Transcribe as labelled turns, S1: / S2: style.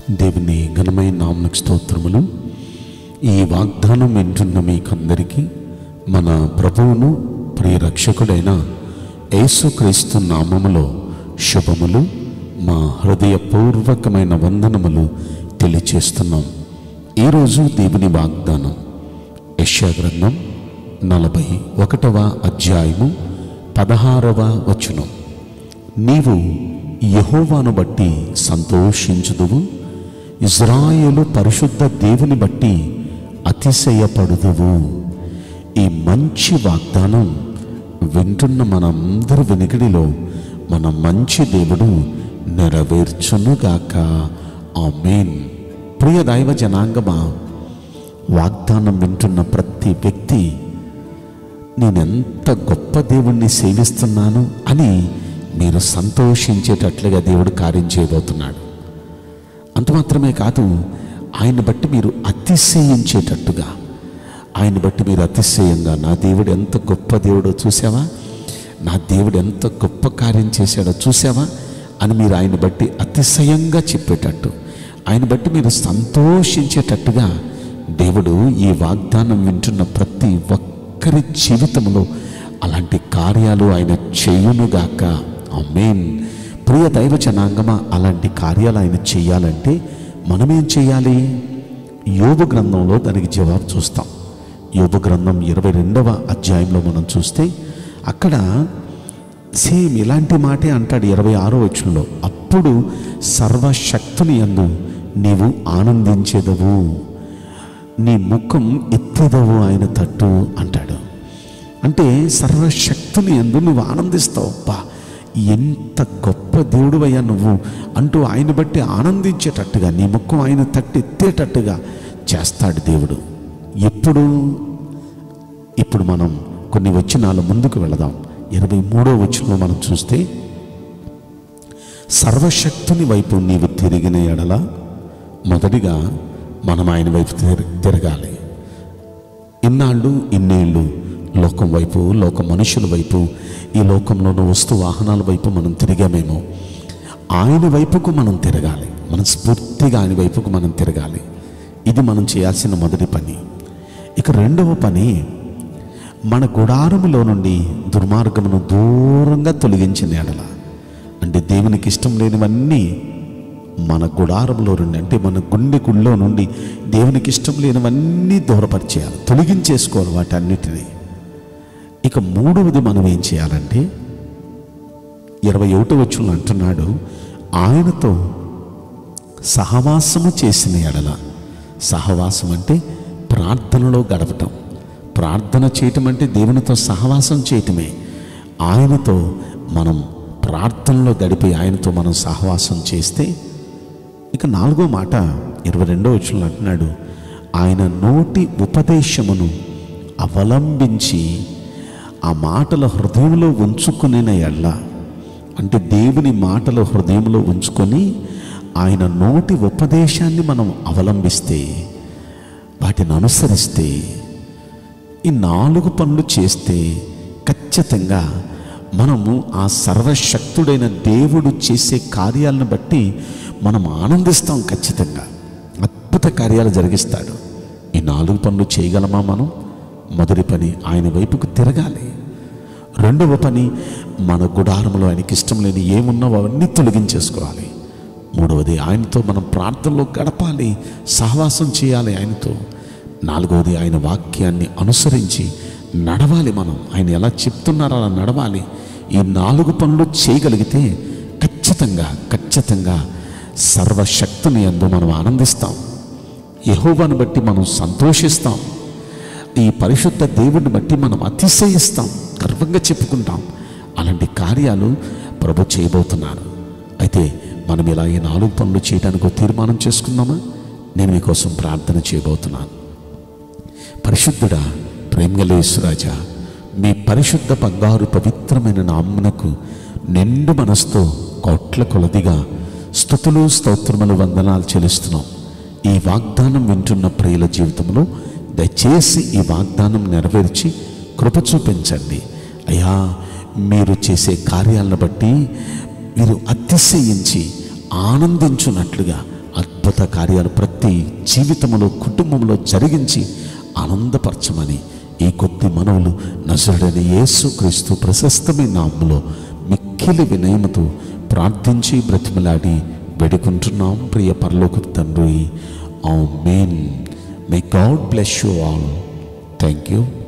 S1: దేవుని ఘనమైన నామకు స్తోత్రములు ఈ వాగ్దానం వింటున్న మీకందరికీ మన ప్రభువును ప్రియ రక్షకుడైన యేసుక్రీస్తు నామములో శుభములు మా హృదయపూర్వకమైన వందనములు తెలియచేస్తున్నాం ఈరోజు దేవుని వాగ్దానం యెషయా గ్రంథం నలభై ఒకటవ అధ్యాయము పదహారవ వచనం నీవు యహోవాను బట్టి సంతోషించుదువు ఇజ్రాయేలు పరిశుద్ధ దేవుని బట్టి అతిశయపడుదువు ఈ మంచి వాగ్దానం వింటున్న మనందరి వెనుకడిలో మన మంచి దేవుడు నెరవేర్చునుగాక ఆమేన్ ప్రియ దైవ జనాంగమా వాగ్దానం వింటున్న ప్రతి వ్యక్తి నేనెంత గొప్ప దేవుణ్ణి సేవిస్తున్నాను అని మీరు సంతోషించేటట్లుగా దేవుడు కార్యం చేయబోతున్నాడు అంత మాత్రమే కాదు ఆయన బట్టి మీరు అతిశయించేటట్టుగా ఆయన బట్టి మీరు అతిశయంగా నా దేవుడు ఎంత గొప్ప దేవుడో చూసావా నా దేవుడు ఎంత గొప్ప కార్యం చేశాడో చూసావా అని మీరు ఆయన బట్టి అతిశయంగా చెప్పేటట్టు ఆయన బట్టి మీరు సంతోషించేటట్టుగా దేవుడు ఈ వాగ్దానం వింటున్న ప్రతి ఒక్కరి జీవితంలో అలాంటి కార్యాలు ఆయన చేయునుగాక ఆమేన్ ప్రియ దైవ జనాంగమా అలాంటి కార్యాలు ఆయన చేయాలంటే మనమేం చేయాలి యోగ గ్రంథంలో దానికి జవాబు చూస్తాం యోగ గ్రంథం ఇరవై రెండవ అధ్యాయంలో మనం చూస్తే అక్కడ సేమ్ ఇలాంటి మాటే అంటాడు ఇరవై ఆరో వచనంలో అప్పుడు సర్వశక్తుని యందు నీవు ఆనందించేదవు నీ ముఖం ఎత్తేదవు ఆయన తట్టు అంటాడు అంటే సర్వశక్తుని ఎందు నువ్వు ఆనందిస్తావు బా ఎంత గొప్ప దేవుడు అయ్యా నువ్వు అంటూ ఆయన బట్టి ఆనందించేటట్టుగా నీ ముఖం ఆయన తట్టి ఎత్తేటట్టుగా చేస్తాడు దేవుడు ఎప్పుడు ఇప్పుడు మనం కొన్ని వచనాలు ముందుకు వెళదాం ఇరవై మూడో వచనంలో మనం చూస్తే సర్వశక్తుని వైపు నీవు తిరిగిన ఎడల మొదటిగా మనం ఆయన వైపు తిర- తిరగాలి ఇన్నాళ్ళు ఇన్నేళ్ళు లోకం వైపు లోక మనుషుల వైపు ఈ లోకంలోని వస్తు వాహనాల వైపు మనం తిరిగామేమో ఆయన వైపుకు మనం తిరగాలి మనం స్ఫూర్తిగా ఆయన వైపుకు మనం తిరగాలి ఇది మనం చేయాల్సిన మొదటి పని ఇక రెండవ పని మన గుడారములో నుండి దుర్మార్గమును దూరంగా తొలగించిన ఎడల అంటే దేవునికి ఇష్టం లేనివన్నీ మన గుడారంలో నుండి అంటే మన గుండె గుళ్ళో నుండి దేవునికి ఇష్టం లేనివన్నీ దూరపరిచేయాలి తొలగించేసుకోవాలి వాటన్నిటిని ఇక మూడవది మనం ఏం చేయాలంటే ఇరవై ఒకటి వచ్చులు అంటున్నాడు ఆయనతో సహవాసము చేసిన ఎడల సహవాసం అంటే ప్రార్థనలో గడపటం ప్రార్థన చేయటం అంటే దేవునితో సహవాసం చేయటమే ఆయనతో మనం ప్రార్థనలో గడిపి ఆయనతో మనం సహవాసం చేస్తే ఇక నాలుగో మాట ఇరవై రెండో వచ్చిన అంటున్నాడు ఆయన నోటి ఉపదేశమును అవలంబించి ఆ మాటల హృదయంలో ఉంచుకునే ఎళ్ళ అంటే దేవుని మాటలు హృదయంలో ఉంచుకొని ఆయన నోటి ఉపదేశాన్ని మనం అవలంబిస్తే వాటిని అనుసరిస్తే ఈ నాలుగు పనులు చేస్తే ఖచ్చితంగా మనము ఆ సర్వశక్తుడైన దేవుడు చేసే కార్యాలను బట్టి మనం ఆనందిస్తాం ఖచ్చితంగా అద్భుత కార్యాలు జరిగిస్తాడు ఈ నాలుగు పనులు చేయగలమా మనం మొదటి పని ఆయన వైపుకు తిరగాలి రెండవ పని మన గుడారంలో ఆయనకి ఇష్టం లేని ఏమున్నావో అవన్నీ తొలగించేసుకోవాలి మూడవది ఆయనతో మనం ప్రార్థనలో గడపాలి సహవాసం చేయాలి ఆయనతో నాలుగవది ఆయన వాక్యాన్ని అనుసరించి నడవాలి మనం ఆయన ఎలా చెప్తున్నారో అలా నడవాలి ఈ నాలుగు పనులు చేయగలిగితే ఖచ్చితంగా ఖచ్చితంగా సర్వశక్తిని అందు మనం ఆనందిస్తాం యహోవాను బట్టి మనం సంతోషిస్తాం ఈ పరిశుద్ధ దేవుడిని బట్టి మనం అతిశయిస్తాం గర్వంగా చెప్పుకుంటాం అలాంటి కార్యాలు ప్రభు చేయబోతున్నారు అయితే మనం ఇలా ఈ నాలుగు పనులు చేయడానికి ఒక తీర్మానం చేసుకుందామా నేను మీకోసం ప్రార్థన చేయబోతున్నాను పరిశుద్ధుడా ప్రేమగలేశ్వరాజా మీ పరిశుద్ధ బంగారు పవిత్రమైన నామ్మునకు నిండు మనసుతో కోట్ల కొలదిగా స్థుతులు స్తోత్రములు వందనాలు చెల్లిస్తున్నాం ఈ వాగ్దానం వింటున్న ప్రియుల జీవితంలో దయచేసి ఈ వాగ్దానం నెరవేర్చి కృప చూపించండి అయ్యా మీరు చేసే కార్యాలను బట్టి మీరు అతిశయించి ఆనందించున్నట్లుగా అద్భుత అద్భుత కార్యాలు ప్రతి జీవితంలో కుటుంబంలో జరిగించి ఆనందపరచమని ఈ కొద్ది మనవులు నజరుడని యేసు క్రీస్తు ప్రశస్తమైన నామములో మిక్కిలి వినయముతో ప్రార్థించి బ్రతిమలాడి వేడుకుంటున్నాం ప్రియ పరలోక తండ్రి amen may God bless you all thank you